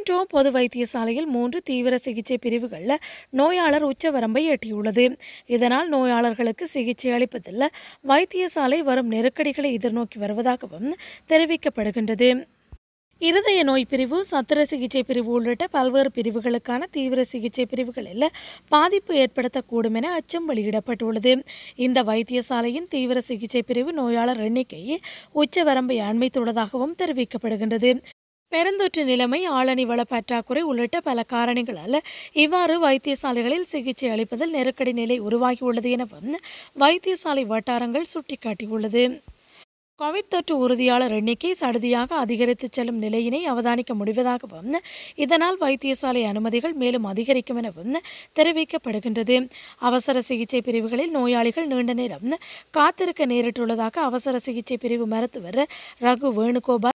Toronto பொது வைத்தியசாலையில் மூன்று தீவிர சிகிச்சை பிரிவுகளில் நோயாளர் உச்சவரம்பை எட்டியுள்ளது இதனால் நோயாளர்களுக்கு சிகிச்சை அளிப்பதில் வைத்தியசாலை வரும் நெருக்கடிகளை எதிர்நோக்கி வருவதாகவும் தெரிவிக்கப்படுகின்றது இருதய நோய் பிரிவு சத்திர சிகிச்சை பிரிவு உள்ளிட்ட பல்வேறு பிரிவுகளுக்கான தீவிர சிகிச்சை பிரிவுகளில் பாதிப்பு ஏற்படுத்தக்கூடும் என அச்சம் வெளியிடப்பட்டுள்ளது இந்த வைத்தியசாலையின் தீவிர சிகிச்சை பிரிவு நோயாளர் எண்ணிக்கை உச்சவரம்பை அண்மைத்துள்ளதாகவும் தெரிவிக்கப்படுகின்றது பெருந்தொற்று நிலைமை ஆளணி வள பற்றாக்குறை உள்ளிட்ட பல காரணிகளால் இவ்வாறு வைத்தியசாலைகளில் சிகிச்சை அளிப்பதில் நெருக்கடி நிலை உருவாகியுள்ளது எனவும் வைத்தியசாலை வட்டாரங்கள் சுட்டிக்காட்டியுள்ளது கோவிட் தொற்று உறுதியாளர் எண்ணிக்கை சடுதியாக அதிகரித்து செல்லும் நிலையினை அவதானிக்க முடிவதாகவும் இதனால் வைத்தியசாலை அனுமதிகள் மேலும் அதிகரிக்கும் எனவும் தெரிவிக்கப்படுகின்றது அவசர சிகிச்சை பிரிவுகளில் நோயாளிகள் நீண்ட நேரம் காத்திருக்க நேரிட்டுள்ளதாக அவசர சிகிச்சை பிரிவு மருத்துவர் ரகு வேணுகோபால்